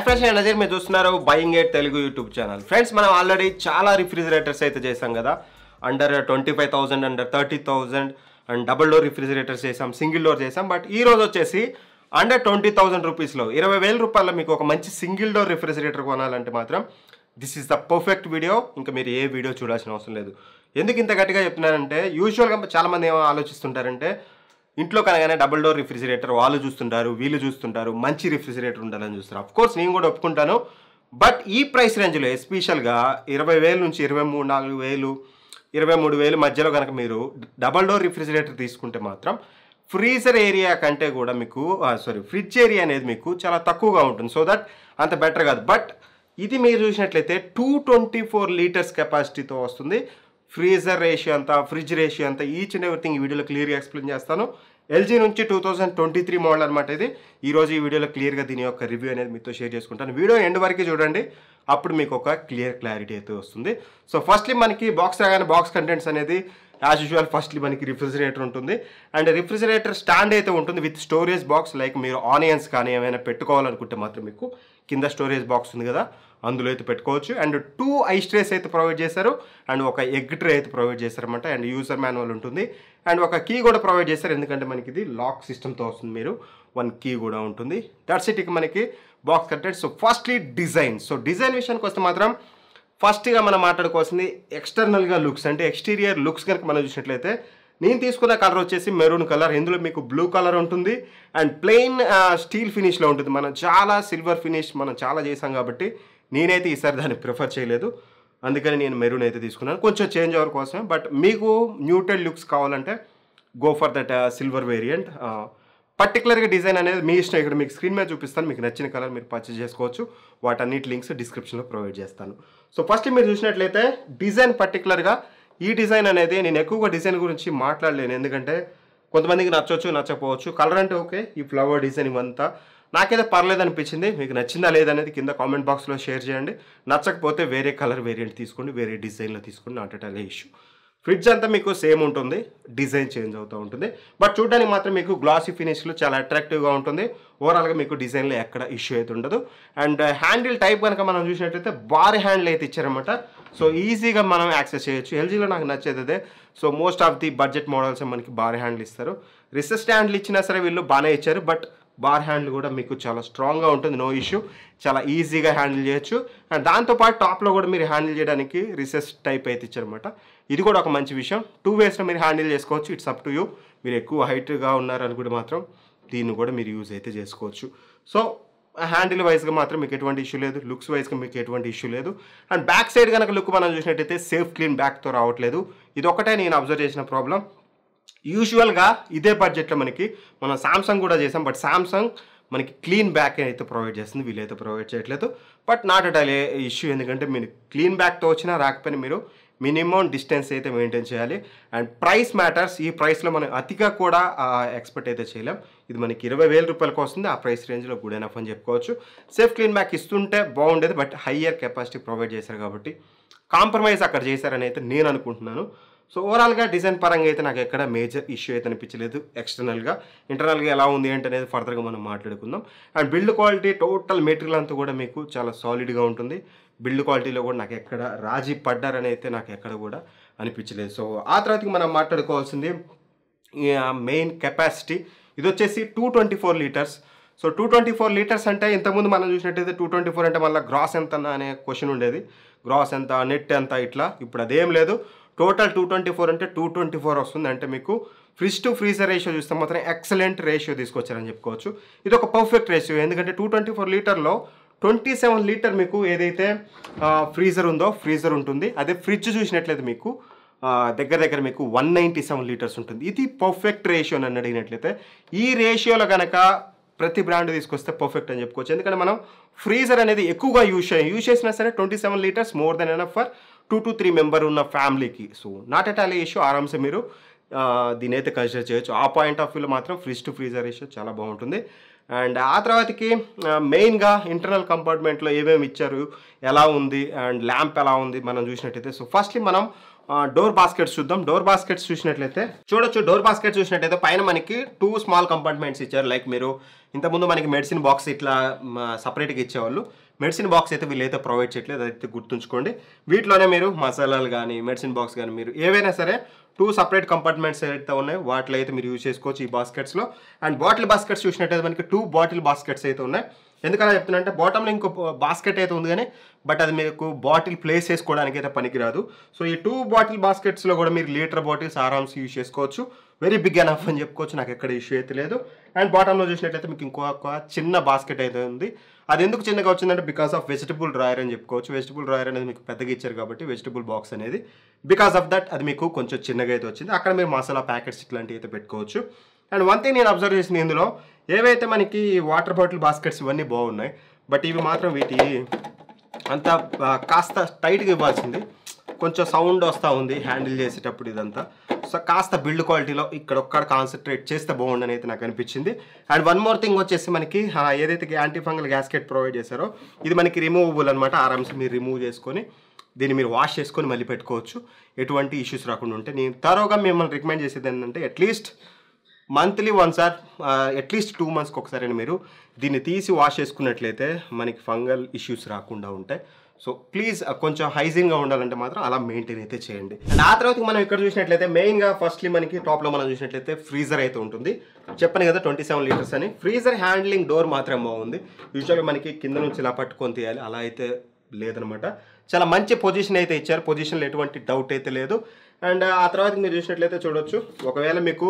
friends నేను నజీర్ మీరు చూస్తున్నారు buying eight Telugu YouTube channel friends మనం ఆల్రెడీ చాలా రిఫ్రిజిరేటర్స్ అయితే చేసాం కదా under twenty five thousand under thirty thousand and double door refrigerators చేసాం సింగిల్ డోర్ చేసాం బట్ ఈ రోజు వచ్చేసి అండర్ ట్వంటీ థౌసండ్ రూపీస్లో ఇరవై వేల రూపాయల మీకు ఒక మంచి సింగిల్ డోర్ రిఫ్రిజిరేటర్ కొనాలంటే మాత్రం this is the perfect video ఇంకా మీరు ఏ వీడియో చూడాల్సిన అవసరం లేదు ఎందుకు ఇంత గట్టిగా చెప్తున్నానంటే యూజువల్గా చాలామంది ఏమో ఆలోచిస్తుంటారంటే ఇంట్లో కనగానే డబుల్ డోర్ రిఫ్రిజిరేటర్ వాళ్ళు చూస్తుంటారు వీళ్ళు చూస్తుంటారు మంచి రిఫ్రిజిరేటర్ ఉండాలని చూస్తారు అఫ్ కోర్స్ నేను కూడా ఒప్పుకుంటాను బట్ ఈ ప్రైస్ రేంజ్లో ఎస్పెషల్గా ఇరవై వేల నుంచి ఇరవై మూడు నాలుగు వేలు ఇరవై మూడు వేలు మధ్యలో కనుక మీరు డబల్ డోర్ రిఫ్రిజిరేటర్ తీసుకుంటే మాత్రం ఫ్రీజర్ ఏరియా కంటే కూడా మీకు సారీ ఫ్రిడ్జ్ ఏరియా అనేది మీకు చాలా తక్కువగా ఉంటుంది సో దట్ అంత బెటర్ కాదు బట్ ఇది మీరు చూసినట్లయితే టూ ట్వంటీ ఫోర్ లీటర్స్ కెపాసిటీతో వస్తుంది ఫ్రీజర్ రేషియో అంతా ఫ్రిడ్జ్ రేషియో అంతా ఈచ్ అండ్ ఎవ్రీథింగ్ ఈ వీడియోలో క్లియర్గా ఎక్స్ప్లెయిన్ చేస్తాను ఎల్జీ నుంచి two thousand twenty three model అనమాట ఇది ఈ రోజు ఈ వీడియోలో క్లియర్గా దీని యొక్క రివ్యూ అనేది మీతో షేర్ చేసుకుంటాను వీడియో ఎండ్ వరకు చూడండి అప్పుడు మీకు ఒక క్లియర్ క్లారిటీ అయితే వస్తుంది సో ఫస్ట్లీ మనకి బాక్స్ రాగానే బాక్స్ కంటెంట్స్ అనేది యాజ్ యూజువల్ ఫస్ట్లీ మనకి రిఫ్రిజిరేటర్ ఉంటుంది అండ్ రిఫ్రిజిరేటర్ స్టాండ్ అయితే ఉంటుంది విత్ స్టోరేజ్ బాక్స్ లైక్ మీరు ఆనియన్స్ కానీ ఏమైనా పెట్టుకోవాలనుకుంటే మాత్రం మీకు కింద స్టోరేజ్ బాక్స్ ఉంది కదా అందులో అయితే పెట్టుకోవచ్చు అండ్ టూ ఐస్ ట్రేస్ అయితే ప్రొవైడ్ చేశారు అండ్ ఒక ఎగ్ ట్రే అయితే ప్రొవైడ్ చేశారన్నమాట అండ్ యూజర్ మాన్యువల్ ఉంటుంది అండ్ ఒక కీ కూడా ప్రొవైడ్ చేశారు ఎందుకంటే మనకి ఇది లాక్ సిస్టమ్తో వస్తుంది మీరు వన్ కీ కూడా ఉంటుంది దట్స్ ఇట్ ఇక మనకి box content so firstly design so design విషయానికి వస్తే మాత్రం ఫస్ట్గా మనం మాట్లాడుకోవాల్సింది ఎక్స్టర్నల్గా లుక్స్ అంటే ఎక్స్టీరియర్ లుక్స్ కనుక మనం చూసినట్లయితే నేను తీసుకున్న కలర్ వచ్చేసి మెరూన్ కలర్ ఇందులో మీకు బ్లూ కలర్ ఉంటుంది అండ్ ప్లెయిన్ స్టీల్ ఫినిష్లో ఉంటుంది మనం చాలా సిల్వర్ ఫినిష్ మనం చాలా చేసాం కాబట్టి నేనైతే ఈసారి దాన్ని ప్రిఫర్ చేయలేదు అందుకని నేను మెరూన్ అయితే తీసుకున్నాను కొంచెం చేంజ్ ఓవర్ కోసమే బట్ మీకు న్యూట్రల్ లుక్స్ కావాలంటే go for that silver variant పర్టికులర్గా డిజైన్ అనేది మీ ఇష్టం ఇక్కడ మీకు స్క్రీన్ మీద చూపిస్తాను మీకు నచ్చిన కలర్ మీరు పర్చేస్ చేసుకోవచ్చు వాటన్నిటి లింక్స్ డిస్క్రిప్షన్లో ప్రొవైడ్ చేస్తాను సో ఫస్ట్ మీరు చూసినట్లయితే డిజైన్ పర్టికులర్గా ఈ డిజైన్ అనేది నేను ఎక్కువగా డిజైన్ గురించి మాట్లాడలేను ఎందుకంటే కొంతమందికి నచ్చవచ్చు నచ్చకపోవచ్చు కలర్ అంటే ఓకే ఈ ఫ్లవర్ డిజైన్ ఇవంతా నాకైతే పర్లేదు అనిపించింది మీకు నచ్చిందా లేదనేది కింద కామెంట్ బాక్స్లో షేర్ చేయండి నచ్చకపోతే వేరే కలర్ వేరియంట్ తీసుకోండి వేరే డిజైన్లో తీసుకోండి not at all issue fridge అంతా మీకు సేమ్ ఉంటుంది డిజైన్ చేంజ్ అవుతూ ఉంటుంది బట్ చూడడానికి మాత్రం మీకు గ్లాసీ ఫినిష్లో చాలా అట్రాక్టివ్గా ఉంటుంది ఓవరాల్గా మీకు డిజైన్లో ఎక్కడ ఇష్యూ అయితే ఉండదు అండ్ హ్యాండిల్ టైప్ కనుక మనం చూసినట్లయితే బార్ హ్యాండిల్ అయితే ఇచ్చారనమాట సో ఈజీగా మనం యాక్సెస్ చేయొచ్చు ఎల్జీలో నాకు నచ్చేది అదే so most of the budget models మనకి బార్ హ్యాండిల్ ఇస్తారు రిసెస్ట్ హ్యాండిల్ ఇచ్చినా సరే వీళ్ళు బాగానే ఇచ్చారు బట్ బార్ హ్యాండిల్ కూడా మీకు చాలా స్ట్రాంగ్గా ఉంటుంది నో ఇష్యూ చాలా ఈజీగా హ్యాండిల్ చేయొచ్చు అండ్ దాంతోపాటు టాప్లో కూడా మీరు హ్యాండిల్ చేయడానికి రిసెస్ టైప్ అయితే ఇచ్చారనమాట ఇది కూడా ఒక మంచి విషయం టూ వేస్లో మీరు హ్యాండిల్ చేసుకోవచ్చు ఇట్స్ అప్ టు యూ మీరు ఎక్కువ హైట్గా ఉన్నారనుకుంటే మాత్రం దీన్ని కూడా మీరు యూజ్ అయితే చేసుకోవచ్చు సో హ్యాండిల్ వైజ్గా మాత్రం మీకు ఎటువంటి ఇష్యూ లేదు లుక్స్ వైజ్గా మీకు ఎటువంటి ఇష్యూ లేదు అండ్ బ్యాక్ సైడ్ కనుక లుక్ మనం చూసినట్టయితే సేఫ్ క్లీన్ బ్యాక్తో రావట్లేదు ఇది ఒకటే నేను అబ్జర్వ్ చేసిన ప్రాబ్లం యూజువల్గా ఇదే బడ్జెట్లో మనకి మనం సామ్సంగ్ కూడా చేసాం బట్ సామ్సంగ్ మనకి క్లీన్ బ్యాక్ అయితే ప్రొవైడ్ చేస్తుంది వీళ్ళైతే ప్రొవైడ్ చేయట్లేదు but not at all issue ఎందుకంటే మీరు క్లీన్ బ్యాక్తో వచ్చినా రాకపోయినా మీరు మినిమం డిస్టెన్స్ అయితే మెయింటైన్ చేయాలి అండ్ ప్రైస్ మ్యాటర్స్ ఈ ప్రైస్లో మనం అతిగా కూడా ఎక్స్పెక్ట్ అయితే చేయలేం ఇది మనకి ఇరవై వేల రూపాయలకు వస్తుంది ఆ ప్రైస్ రేంజ్లో గుడ్ ఎనఫ్ అని చెప్పుకోవచ్చు సేఫ్ క్లీన్ బ్యాక్ ఇస్తుంటే బాగుండేది బట్ హయ్యర్ కెపాసిటీ ప్రొవైడ్ చేశారు కాబట్టి కాంప్రమైజ్ అక్కడ చేశారని అయితే నేను అనుకుంటున్నాను సో ఓవరాల్గా డిజైన్ పరంగా అయితే నాకు ఎక్కడ మేజర్ ఇష్యూ అయితే అనిపించలేదు ఎక్స్టర్నల్గా ఇంటర్నల్గా ఎలా ఉంది ఏంటి అనేది ఫర్దర్గా మనం మాట్లాడుకుందాం and build quality total material అంతా కూడా మీకు చాలా సాలిడ్గా ఉంటుంది బిల్డ్ క్వాలిటీలో కూడా నాకు ఎక్కడ రాజీ పడ్డారని అయితే నాకు ఎక్కడ కూడా అనిపించలేదు సో ఆ తర్వాతకి మనం మాట్లాడుకోవాల్సింది మెయిన్ కెపాసిటీ ఇది వచ్చేసి two twenty four litres so two twenty four litres అంటే ఇంతకుముందు మనం చూసినట్టయితే టూ ట్వంటీ ఫోర్ అంటే మళ్ళీ గ్రాస్ ఎంత అనే క్వశ్చన్ ఉండేది గ్రాస్ ఎంత నెట్ ఎంత ఇట్లా ఇప్పుడు అదేం లేదు టోటల్ టూ ట్వంటీ ఫోర్ అంటే టూ ట్వంటీ ఫోర్ వస్తుంది అంటే మీకు ఫ్రిడ్జ్ టు ఫ్రీజర్ రేషియో చూస్తే మాత్రం ఎక్సలెంట్ రేషియో తీసుకొచ్చారని చెప్పుకోవచ్చు ఇది ఒక పర్ఫెక్ట్ రేషియో ఎందుకంటే టూ ట్వంటీ ఫోర్ లీటర్లో ట్వంటీ సెవెన్ లీటర్ మీకు ఏదైతే ఫ్రీజర్ ఉందో ఫ్రీజర్ ఉంటుంది అదే ఫ్రిడ్జ్ చూసినట్లయితే మీకు ఆ, దగ్గర దగ్గర మీకు వన్ నైంటీ సెవెన్ లీటర్స్ ఉంటుంది ఇది పర్ఫెక్ట్ రేషియో అని అడిగినట్లయితే ఈ రేషియోలో కనుక ప్రతి బ్రాండ్ తీసుకొస్తే పర్ఫెక్ట్ అని చెప్పుకోవచ్చు ఎందుకంటే మనం ఫ్రీజర్ అనేది ఎక్కువగా యూజ్ చేయం యూజ్ చేసినా సరే twenty seven litres more than enough for two to three member ఉన్న ఫ్యామిలీకి so not at all issue ఆరామ్సే మీరు ఆ, దీని అయితే కన్సిడర్ చేయొచ్చు ఆ పాయింట్ ఆఫ్ వ్యూలో మాత్రం ఫ్రిడ్జ్ టు ఫ్రీజర్ రేషియో చాలా బాగుంటుంది అండ్ ఆ తర్వాతకి మెయిన్గా ఇంటర్నల్ కంపార్ట్మెంట్లో ఏమేమి ఇచ్చారు ఎలా ఉంది అండ్ ల్యాంప్ ఎలా ఉంది మనం చూసినట్టయితే సో ఫస్ట్లీ మనం డోర్ బాస్కెట్స్ చూద్దాం డోర్ బాస్కెట్స్ చూసినట్లయితే చూడొచ్చు డోర్ బాస్కెట్ చూసినట్లయితే పైన మనకి టూ స్మాల్ కంపార్ట్మెంట్స్ ఇచ్చారు లైక్ మీరు ఇంతకుముందు మనకి మెడిసిన్ బాక్స్ ఇట్లా సపరేట్గా ఇచ్చేవాళ్ళు మెడిసిన్ బాక్స్ అయితే వీళ్ళైతే ప్రొవైడ్ చేయట్లేదు అదైతే గుర్తుంచుకోండి వీటిలోనే మీరు మసాలాలు కానీ మెడిసిన్ బాక్స్ కానీ మీరు ఏవైనా సరే టూ సపరేట్ కంపార్ట్మెంట్స్ అయితే ఉన్నాయి వాటిలో అయితే మీరు యూజ్ చేసుకోవచ్చు ఈ బాస్కెట్స్లో అండ్ బాటిల్ బాస్కెట్స్ చూసినట్టయితే మనకి టూ బాటిల్ బాస్కెట్స్ అయితే ఉన్నాయి ఎందుకలా చెప్తున్నా బాటంలో ఇంకో బాస్కెట్ అయితే ఉంది కానీ బట్ అది మీకు బాటిల్ ప్లేస్ చేసుకోవడానికి అయితే పనికిరాదు సో ఈ టూ బాటిల్ బాస్కెట్స్లో కూడా మీరు లీటర్ బాటిల్స్ ఆరామ్స్ యూజ్ చేసుకోవచ్చు వెరీ బిగ్ ఎనఫ్ అని చెప్పుకోవచ్చు నాకు ఎక్కడ ఇష్యూ అయితే లేదు అండ్ బాటంలో చూసినట్లయితే మీకు ఇంకొక చిన్న బాస్కెట్ అయితే ఉంది అది ఎందుకు చిన్నగా వచ్చిందంటే బికాస్ ఆఫ్ వెజిటబుల్ డ్రాయర్ అని చెప్పుకోవచ్చు వెజిటబుల్ డ్రాయర్ అనేది మీకు పెద్దగా ఇచ్చారు కాబట్టి వెజిటబుల్ బాక్స్ అనేది బికాస్ ఆఫ్ దట్ అది మీకు కొంచెం చిన్నగా అయితే వచ్చింది అక్కడ మీరు మసాలా ప్యాకెట్స్ ఇట్లాంటివి అయితే పెట్టుకోవచ్చు అండ్ వన్ థింగ్ నేను అబ్జర్వ్ చేసింది ఇందులో ఏవైతే మనకి వాటర్ బాటిల్ బాస్కెట్స్ ఇవన్నీ బాగున్నాయి బట్ ఇవి మాత్రం వీటి అంత ఆ, కాస్త టైట్గా ఇవ్వాల్సింది కొంచెం సౌండ్ వస్తూ ఉంది హ్యాండిల్ చేసేటప్పుడు ఇదంతా సో కాస్త బిల్డ్ క్వాలిటీలో ఇక్కడ ఒక్కడ కాన్సన్ట్రేట్ చేస్తే బాగుండని అయితే నాకు అనిపించింది అండ్ వన్ మోర్ థింగ్ వచ్చేసి మనకి ఆ, ఏదైతే యాంటీ ఫంగల్ గ్యాస్కెట్ ప్రొవైడ్ చేశారో ఇది మనకి రిమూవబుల్ అనమాట ఆరామ్స్ మీరు రిమూవ్ చేసుకొని దీన్ని మీరు వాష్ చేసుకొని మళ్ళీ పెట్టుకోవచ్చు ఎటువంటి ఇష్యూస్ రాకుండా ఉంటే నేను తరోగా మిమ్మల్ని రికమెండ్ చేసేది ఏంటంటే at least monthly once or at least two మంత్స్కి ఒకసారి మీరు దీన్ని తీసి వాష్ చేసుకున్నట్లయితే మనకి ఫంగల్ ఇష్యూస్ రాకుండా ఉంటాయి సో ప్లీజ్ కొంచెం హైజీన్గా ఉండాలంటే మాత్రం అలా మెయింటైన్ అయితే చేయండి అండ్ ఆ తర్వాత మనం ఇక్కడ చూసినట్లయితే మెయిన్గా ఫస్ట్లీ మనకి టాప్లో మనం చూసినట్లయితే ఫ్రీజర్ అయితే ఉంటుంది చెప్పాను కదా ట్వంటీ సెవెన్ లీటర్స్ అని ఫ్రీజర్ హ్యాండ్లింగ్ డోర్ మాత్రం బాగుంది యూజువల్గా మనకి కింద నుంచి ఇలా పట్టుకొని తీయాలి అలా అయితే లేదనమాట చాలా మంచి పొజిషన్ అయితే ఇచ్చారు పొజిషన్లో ఎటువంటి డౌట్ అయితే లేదు అండ్ ఆ తర్వాత మీరు చూసినట్లయితే చూడొచ్చు ఒకవేళ మీకు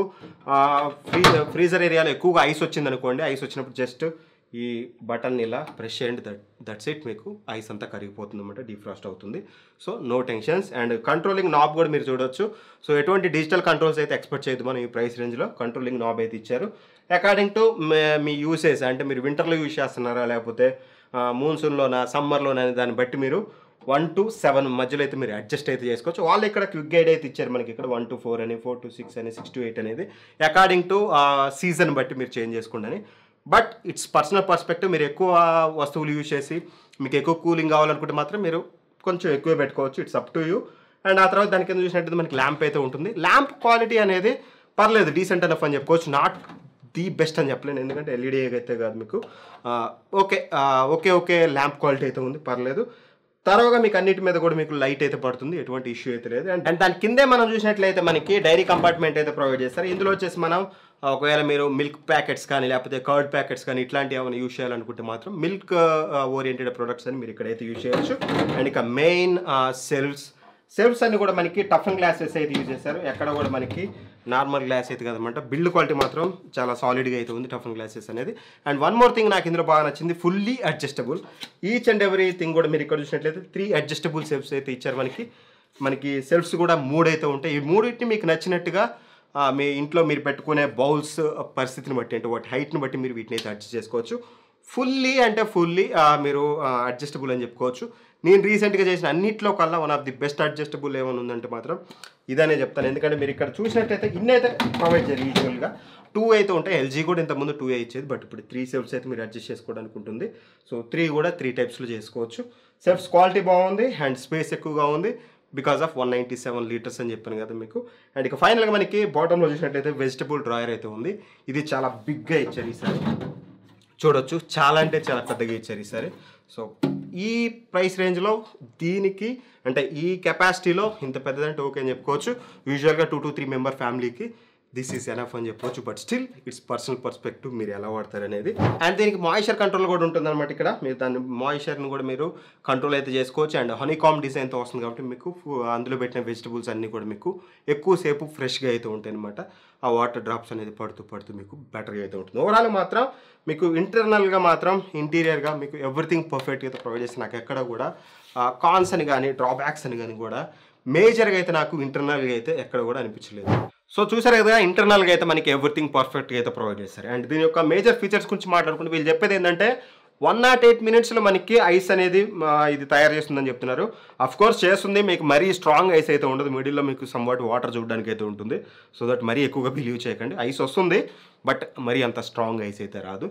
ఫ్రీజర్ ఫ్రీజర్ ఏరియాలో ఎక్కువగా ఐస్ వచ్చింది అనుకోండి ఐస్ వచ్చినప్పుడు జస్ట్ ఈ బటన్ ఇలా ప్రెస్ చేయండి దట్ దట్స్ ఇట్ మీకు ఐస్ అంతా కరిగిపోతుంది అనమాట డీఫ్రాస్ట్ అవుతుంది so no tensions and controlling knob కూడా మీరు చూడొచ్చు సో ఎటువంటి డిజిటల్ కంట్రోల్స్ అయితే ఎక్స్పెక్ట్ చేయదు మనం ఈ ప్రైస్ రేంజ్లో కంట్రోలింగ్ నాబ్ అయితే ఇచ్చారు అకార్డింగ్ టు మీ యూసేజ్ అంటే మీరు వింటర్లో యూజ్ చేస్తున్నారా లేకపోతే మూన్సూన్లోనా సమ్మర్లోనా అనే దాన్ని బట్టి మీరు వన్ టు సెవెన్ మధ్యలో అయితే మీరు అడ్జస్ట్ అయితే చేసుకోవచ్చు వాళ్ళు ఇక్కడ క్విక్ గైడ్ అయితే ఇచ్చారు మనకి ఇక్కడ వన్ టు ఫోర్ అని ఫోర్ టు సిక్స్ అని సిక్స్ టు ఎయిట్ అనేది అకార్డింగ్ టు సీజన్ బట్టి మీరు చేంజ్ చేసుకోండి అని బట్ ఇట్స్ పర్సనల్ పర్స్పెక్టివ్ మీరు ఎక్కువ వస్తువులు యూజ్ చేసి మీకు ఎక్కువ కూలింగ్ కావాలనుకుంటే మాత్రం మీరు కొంచెం ఎక్కువ పెట్టుకోవచ్చు it's up to you and ఆ తర్వాత దాని కింద చూసినట్టు మనకి ల్యాంప్ అయితే ఉంటుంది ల్యాంప్ క్వాలిటీ అనేది పర్లేదు డీసెంట్ ఎనఫ్ అని చెప్పుకోవచ్చు నాట్ ది బెస్ట్ అని చెప్పలేను ఎందుకంటే ఎల్ఈడి అయితే కాదు మీకు ఆ, ఓకే ఆ, ఓకే ఓకే ల్యాంప్ క్వాలిటీ అయితే ఉంది పర్లేదు తర్వాత మీకు అన్నిటి మీద కూడా మీకు లైట్ అయితే పడుతుంది ఎటువంటి ఇష్యూ అయితే లేదు అండ్ అండ్ దాని కిందే మనం చూసినట్లయితే మనకి డైరీ కంపార్ట్మెంట్ అయితే ప్రొవైడ్ చేస్తారు ఇందులో వచ్చేసి మనం ఆ, ఒకవేళ మీరు మిల్క్ ప్యాకెట్స్ కానీ లేకపోతే కర్డ్ ప్యాకెట్స్ కానీ ఇట్లాంటివి ఏమైనా యూజ్ చేయాలనుకుంటే మాత్రం మిల్క్ ఓరియంటెడ్ ప్రొడక్ట్స్ అని మీరు ఇక్కడైతే యూజ్ చేయొచ్చు అండ్ ఇక మెయిన్ సెల్ఫ్స్ సెల్ఫ్స్ అన్ని కూడా మనకి టఫ్ అండ్ గ్లాసెస్ అయితే యూజ్ చేశారు ఎక్కడ కూడా మనకి నార్మల్ గ్లాస్ అయితే కదనమాట బిల్డ్ క్వాలిటీ మాత్రం చాలా సాలిడ్గా అయితే ఉంది టఫ్ అండ్ గ్లాసెస్ అనేది అండ్ వన్ మోర్ థింగ్ నాకు ఇందులో బాగా నచ్చింది fully adjustable each and every thing కూడా మీరు ఇక్కడ చూసినట్లయితే త్రీ అడ్జస్టబుల్ సెల్ఫ్స్ అయితే ఇచ్చారు మనకి మనకి సెల్ఫ్స్ కూడా మూడు అయితే ఉంటాయి ఈ మూడింటిని మీకు నచ్చినట్టుగా ఆ, మీ ఇంట్లో మీరు పెట్టుకునే బౌల్స్ పరిస్థితిని బట్టి అంటే వాటి హైట్ని బట్టి మీరు వీటిని అయితే అడ్జస్ట్ చేసుకోవచ్చు ఫుల్లీ అంటే ఫుల్లీ మీరు అడ్జస్టబుల్ అని చెప్పుకోవచ్చు నేను రీసెంట్గా చేసిన అన్నిట్లో కల్లా one of the best adjustable ఏమైనా ఉందంటే మాత్రం ఇదనే చెప్తాను ఎందుకంటే మీరు ఇక్కడ చూసినట్టయితే ఇన్ని అయితే ప్రొవైడ్ చేయాలి యూజువల్గా టూ అయితే ఉంటాయి ఎల్జీ కూడా ఇంతకుముందు టూ ఏ ఇచ్చేది బట్ ఇప్పుడు త్రీ సెల్ఫ్స్ అయితే మీరు అడ్జస్ట్ చేసుకోవడానికి ఉంటుంది సో త్రీ కూడా త్రీ టైప్స్లో చేసుకోవచ్చు సెల్ఫ్స్ క్వాలిటీ బాగుంది అండ్ స్పేస్ ఎక్కువగా ఉంది because of one ninety seven litres అని చెప్పాను కదా మీకు అండ్ ఇక ఫైనల్గా మనకి బాటంలో చూసినట్టయితే వెజిటబుల్ డ్రాయర్ అయితే ఉంది ఇది చాలా బిగ్గా ఇచ్చారు ఈసారి చూడొచ్చు చాలా అంటే చాలా పెద్దగా ఇచ్చారు ఈసారి సో ఈ ప్రైస్ రేంజ్లో దీనికి అంటే ఈ కెపాసిటీలో ఇంత పెద్దదంటే ఓకే అని చెప్పుకోవచ్చు యూజువల్గా టూ టు త్రీ మెంబర్ ఫ్యామిలీకి దిస్ ఈస్ ఎనఫ్ అని చెప్పొచ్చు but still it's personal perspective మీరు ఎలా వాడతారు అనేది అండ్ దీనికి మాయిశ్చర్ కంట్రోల్ కూడా ఉంటుంది అనమాట ఇక్కడ మీరు దాన్ని మాయిశ్చర్ని కూడా మీరు కంట్రోల్ అయితే చేసుకోవచ్చు అండ్ హనీకామ్ డిజైన్తో వస్తుంది కాబట్టి మీకు ఫు- అందులో పెట్టిన వెజిటబుల్స్ అన్నీ కూడా మీకు ఎక్కువసేపు ఫ్రెష్గా అయితే ఉంటాయి అనమాట ఆ వాటర్ డ్రాప్స్ అనేది పడుతూ పడుతూ మీకు బెటర్గా అయితే ఉంటుంది ఓవరాల్ మాత్రం మీకు ఇంటర్నల్గా మాత్రం ఇంటీరియర్గా మీకు ఎవ్రీథింగ్ పర్ఫెక్ట్గా అయితే ప్రొవైడ్ చేస్తే నాకు ఎక్కడ కూడా కాన్స్ అని కానీ డ్రాబ్యాక్స్ అని కానీ కూడా మేజర్గా అయితే నాకు ఇంటర్నల్గా అయితే ఎక్కడ కూడా అనిపించలేదు సో చూసారు కదా ఇంటర్నల్గా అయితే మనకి ఎవ్రీథింగ్ పర్ఫెక్ట్గా అయితే ప్రొవైడ్ చేస్తారు అండ్ దీని యొక్క మేజర్ ఫీచర్స్ గురించి మాట్లాడుకుంటే వీళ్ళు చెప్పేది ఏంటంటే వన్ నాట్ ఎయిట్ మినిట్స్లో మనకి ఐస్ అనేది ఆ, ఇది తయారు చేస్తుందని చెప్తున్నారు అఫ్ కోర్స్ చేస్తుంది మీకు మరీ స్ట్రాంగ్ ఐస్ అయితే ఉండదు మిడిల్లో మీకు సమ్వాట్ వాటర్ చూడడానికి అయితే ఉంటుంది సో దట్ మరీ ఎక్కువగా బిలీవ్ చేయకండి ఐస్ వస్తుంది బట్ మరీ అంత స్ట్రాంగ్ ఐస్ అయితే రాదు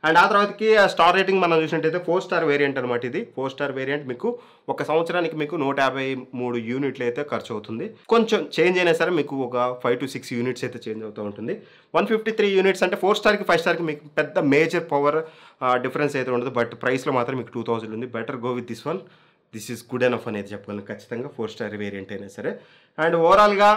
అండ్ ఆ తర్వాతకి స్టార్ రేటింగ్ మనం చూసినట్టయితే ఫోర్ స్టార్ వేరియంట్ అనమాట ఇది ఫోర్ స్టార్ వేరియంట్ మీకు ఒక సంవత్సరానికి మీకు నూట యాభై మూడు యూనిట్లు అయితే ఖర్చు అవుతుంది కొంచెం చేంజ్ అయినా సరే మీకు ఒక ఫైవ్ టు సిక్స్ యూనిట్స్ అయితే చేంజ్ అవుతూ ఉంటుంది వన్ ఫిఫ్టీ త్రీ యూనిట్స్ అంటే ఫోర్ స్టార్కి ఫైవ్ స్టార్కి మీకు పెద్ద మేజర్ పవర్ డిఫరెన్స్ అయితే ఉండదు బట్ ప్రైస్లో మాత్రం మీకు టూ థౌసండ్ ఉంది better go with this one this is good enough అనేది చెప్పగలను ఖచ్చితంగా ఫోర్ స్టార్ వేరియంట్ అయినా సరే అండ్ ఓవరాల్గా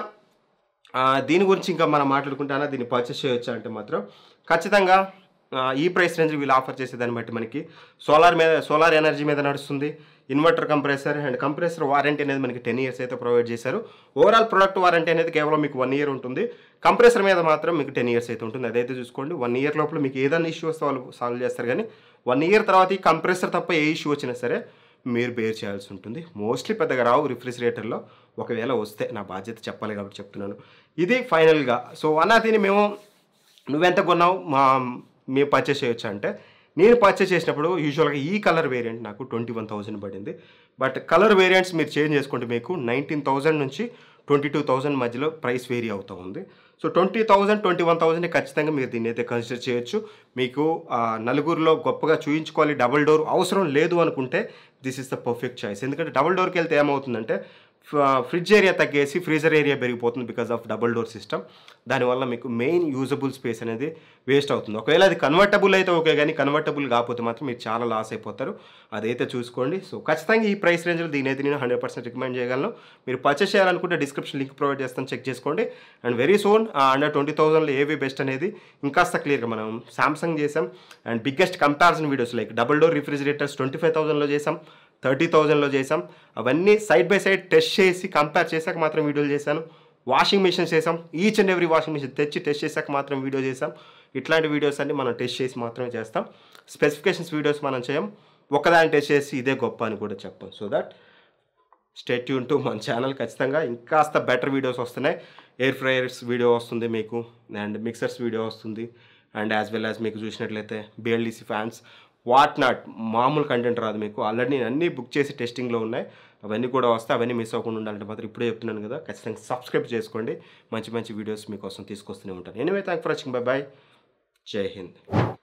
ఆ, దీని గురించి ఇంకా మనం మాట్లాడుకుంటానా దీన్ని పర్చేస్ చేయొచ్చా అంటే మాత్రం ఖచ్చితంగా ఆ, ఈ ప్రైస్ రేంజ్ వీళ్ళు ఆఫర్ చేసేదాన్ని బట్టి మనకి సోలార్ మీద సోలార్ ఎనర్జీ మీద నడుస్తుంది inverter compressor and compressor warranty అనేది మనకి టెన్ ఇయర్స్ అయితే ప్రొవైడ్ చేశారు ఓవరాల్ ప్రొడక్ట్ వారంటీ అనేది కేవలం మీకు వన్ ఇయర్ ఉంటుంది కంప్రెసర్ మీద మాత్రం మీకు టెన్ ఇయర్స్ అయితే ఉంటుంది అదైతే చూసుకోండి వన్ ఇయర్ లోపల మీకు ఏదైనా ఇష్యూ వస్తే వాళ్ళు సాల్వ్ చేస్తారు కానీ వన్ ఇయర్ తర్వాత ఈ కంప్రెసర్ తప్ప ఏ ఇష్యూ వచ్చినా సరే మీరు బేర్ చేయాల్సి ఉంటుంది మోస్ట్లీ పెద్దగా రావు రిఫ్రిజిరేటర్లో ఒకవేళ వస్తే నా బాధ్యత చెప్పాలి కాబట్టి చెప్తున్నాను ఇది ఫైనల్గా సో అన్నాతిని మేము నువ్వెంత కొన్నావు మా మేము పర్చేస్ చేయొచ్చు అంటే నేను పర్చేస్ చేసినప్పుడు యూజువల్గా ఈ కలర్ వేరియంట్ నాకు ట్వంటీ వన్ థౌసండ్ పడింది బట్ కలర్ వేరియంట్స్ మీరు చేంజ్ చేసుకుంటే మీకు నైన్టీన్ థౌసండ్ నుంచి ట్వంటీ టూ థౌసండ్ మధ్యలో ప్రైస్ వేరీ అవుతూ ఉంది so twenty thousand twenty one thousand ఖచ్చితంగా మీరు దీన్ని అయితే కన్సిడర్ చేయొచ్చు మీకు ఆ, నలుగురిలో గొప్పగా చూయించుకోవాలి డబుల్ డోర్ అవసరం లేదు అనుకుంటే this is the perfect choice ఎందుకంటే డబుల్ డోర్కి వెళ్తే ఏమవుతుందంటే ఫ్రిడ్జ్ ఏరియా తగ్గేసి ఫ్రీజర్ ఏరియా పెరిగిపోతుంది because of double door system దానివల్ల మీకు మెయిన్ యూజబుల్ స్పేస్ అనేది వేస్ట్ అవుతుంది ఒకవేళ అది కన్వర్టబుల్ అయితే ఓకే కానీ కన్వర్టబుల్ కాకపోతే మాత్రం మీరు చాలా లాస్ అయిపోతారు అదైతే చూసుకోండి సో ఖచ్చితంగా ఈ ప్రైస్ రేంజ్లో దీని అయితే నేను హండ్రెడ్ పర్సెంట్ రికమెండ్ చేయగలను మీరు పర్చేస్ చేయాలనుకుంటే డిస్క్రిప్షన్ లింక్ ప్రొవైడ్ చేస్తాను చెక్ చేసుకోండి and very soon under twenty థౌసండ్లో ఏవి బెస్ట్ అనేది ఇంకాస్త క్లియర్గా మనం సామ్సంగ్ చేసాం and biggest comparison videos like double door refrigerators twenty five థౌసండ్లో చేసాం థర్టీ థౌజండ్లో చేసాం అవన్నీ సైడ్ బై సైడ్ టెస్ట్ చేసి కంపేర్ చేశాక మాత్రం వీడియోలు చేశాను వాషింగ్ మిషన్స్ చేసాం each and every washing machine తెచ్చి టెస్ట్ చేశాక మాత్రం వీడియో చేసాం ఇట్లాంటి వీడియోస్ అన్ని మనం టెస్ట్ చేసి మాత్రమే చేస్తాం స్పెసిఫికేషన్స్ వీడియోస్ మనం చేయం ఒకదాన్ని టెస్ట్ చేసి ఇదే గొప్ప అని కూడా చెప్పాం సో దట్ స్టేట్ యూన్ టు మన ఛానల్ ఖచ్చితంగా ఇంకాస్త బెటర్ వీడియోస్ వస్తున్నాయి ఎయిర్ ఫ్రైయర్స్ వీడియో వస్తుంది మీకు అండ్ మిక్సర్స్ వీడియో వస్తుంది అండ్ యాజ్ వెల్ యాజ్ మీకు చూసినట్లయితే బిఎల్డిసి ఫ్యాన్స్ వాట్ నాట్ మామూలు కంటెంట్ రాదు మీకు ఆల్రెడీ నేను అన్నీ బుక్ చేసి టెస్టింగ్లో ఉన్నాయి అవన్నీ కూడా వస్తే అవన్నీ మిస్ అవ్వకుండా ఉండాలంటే మాత్రం ఇప్పుడే చెప్తున్నాను కదా ఖచ్చితంగా సబ్స్క్రైబ్ చేసుకోండి మంచి మంచి వీడియోస్ మీకోసం తీసుకొస్తూనే ఉంటాను anyway thank for watching bye bye జై హింద్